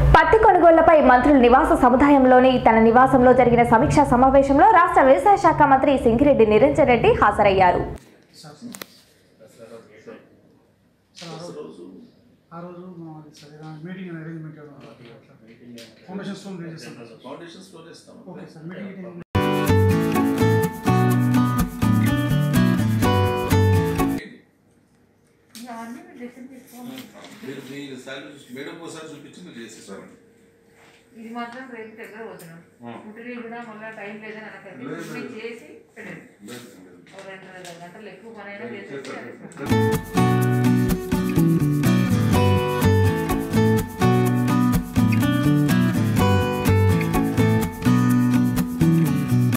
పత్తి కొనుగోళ్లపై మంత్రుల నివాస సముదాయంలోని తన నివాసంలో జరిగిన సమీక్షా సమావేశంలో రాష్ట్ర వ్యవసాయ శాఖ మంత్రి సింగిరెడ్డి నిరంజన్ రెడ్డి హాజరయ్యారు సార్ సార్ ఆ రోజు ఆ రోజు మనం అది సార్ ఏదైనా meeting arrangement foundation stone raise చేస్తాం సార్ ఫౌండేషన్ స్టోర్ ఇస్తాం ఓకే సార్ మీటింగ్ మీరు మీ సాలరీ మేడం ఒకసారి చూపించి మీరు చేసేసారు ఇది మాత్రం రేపు దగ్గర పోతున్నాం పుట్టిన కూడా మళ్ళీ టైం లేదని అనకండి పుట్టిన చేసి పెట్టండి లేదు, లేదు. ఓ రెండు రెండు గంటలు ఎక్కువ పని అయినా చేసేసి